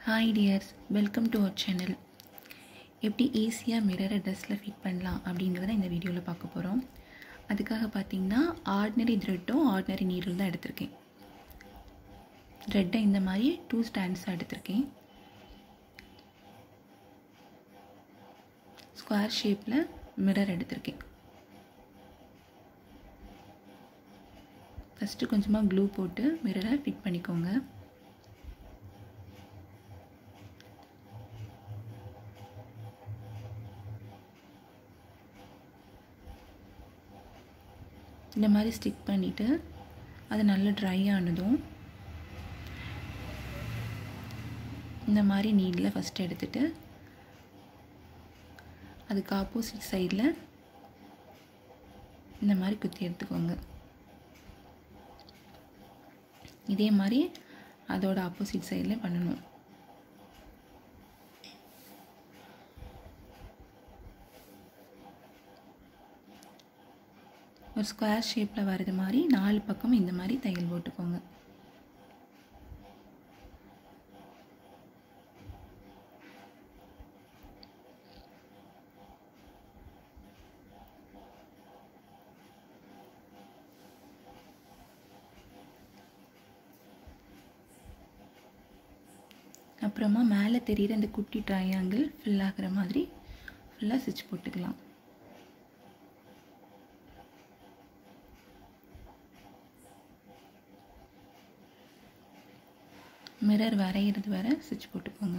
hi dears welcome to our channel எப்படி ஈஸியாக மிரரை ட்ரெஸ்ஸில் ஃபிட் பண்ணலாம் அப்படிங்கிறத இந்த வீடியோவில் பார்க்க போகிறோம் அதுக்காக பார்த்தீங்கன்னா ஆர்டினரி த்ரெட்டும் ஆர்டினரி நீடில் தான் எடுத்திருக்கேன் த்ரெட்டை இந்த மாதிரி டூ ஸ்டாண்ட்ஸாக எடுத்திருக்கேன் ஸ்கொயர் ஷேப்பில் மிரர் எடுத்திருக்கேன் ஃபஸ்ட்டு கொஞ்சமாக க்ளூ போட்டு மிரரை ஃபிட் பண்ணிக்கோங்க இந்த மாதிரி ஸ்டிக் பண்ணிவிட்டு அது நல்லா ட்ரை ஆனதும் இந்த மாதிரி நீடில் ஃபஸ்ட்டு எடுத்துட்டு அதுக்கு ஆப்போசிட் சைடில் இந்த மாதிரி குத்தி எடுத்துக்கோங்க இதே மாதிரி அதோட ஆப்போசிட் சைடில் பண்ணணும் ஒரு ஸ்கொயர் ஷேப்பில் வர்றது மாதிரி நாலு பக்கம் இந்த மாதிரி தையல் போட்டுக்கோங்க அப்புறமா மேலே தெரிகிற இந்த குட்டி ட்ரையாங்கிள் ஃபில் ஆகிற மாதிரி ஃபுல்லாக ஸ்டிச் போட்டுக்கலாம் மிரர் வரைகிறது வர ஸ்டிச் போட்டுக்கோங்க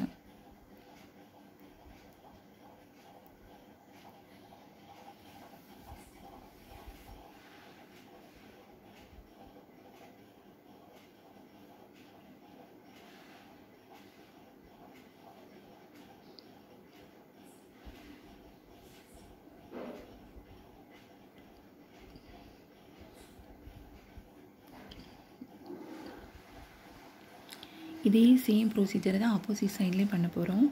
இதே சேம் ப்ரொசீஜர் தான் ஆப்போசிட் சைட்லேயும் பண்ண போகிறோம்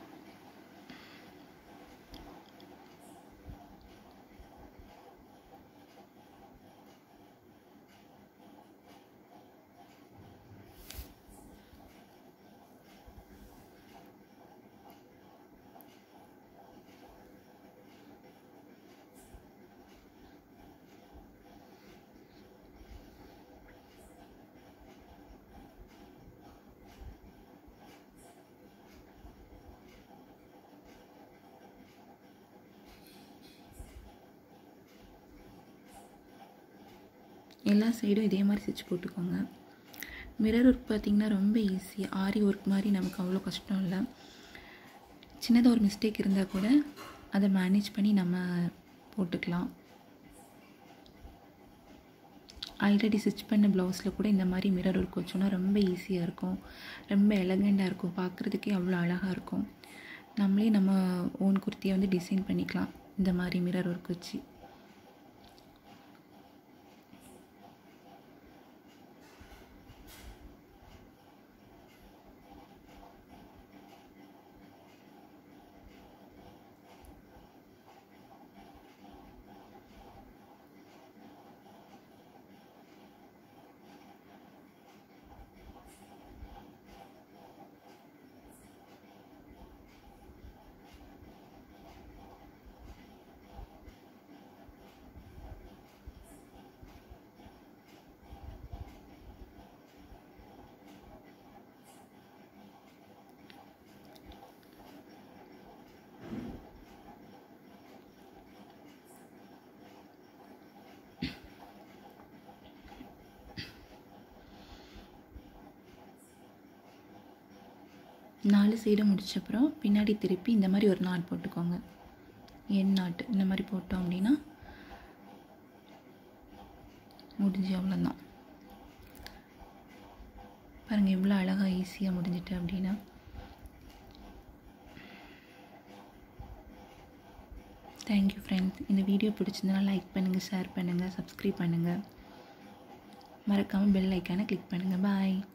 எல்லா சைடும் இதே மாதிரி ஸ்டிச் போட்டுக்கோங்க மிரர் ஒர்க் பார்த்திங்கன்னா ரொம்ப ஈஸி ஆரி ஒர்க் மாதிரி நமக்கு அவ்வளோ கஷ்டம் இல்லை சின்னதாக ஒரு மிஸ்டேக் இருந்தால் கூட அதை மேனேஜ் பண்ணி நம்ம போட்டுக்கலாம் ஆல்ரெடி ஸ்டிச் பண்ண ப்ளவுஸில் கூட இந்த மாதிரி மிரர் ஒர்க் வச்சோன்னா ரொம்ப ஈஸியாக இருக்கும் ரொம்ப எலகண்டாக இருக்கும் பார்க்குறதுக்கே அவ்வளோ அழகாக இருக்கும் நம்மளே நம்ம ஓன் குர்த்தியை வந்து டிசைன் பண்ணிக்கலாம் இந்த மாதிரி மிரர் ஒர்க் வச்சு நாலு சைடும் முடிச்சப்புறம் பின்னாடி திருப்பி இந்த மாதிரி ஒரு நாட் போட்டுக்கோங்க எண் நாட்டு இந்த மாதிரி போட்டோம் அப்படின்னா முடிஞ்சு அவ்வளோதான் பாருங்கள் எவ்வளோ அழகாக ஈஸியாக முடிஞ்சிட்டு அப்படின்னா தேங்க்யூ ஃப்ரெண்ட்ஸ் இந்த வீடியோ பிடிச்சிருந்தனா லைக் பண்ணுங்கள் ஷேர் பண்ணுங்கள் சப்ஸ்கிரைப் பண்ணுங்கள் மறக்காமல் பெல் ஐக்கானை கிளிக் பண்ணுங்கள் பாய்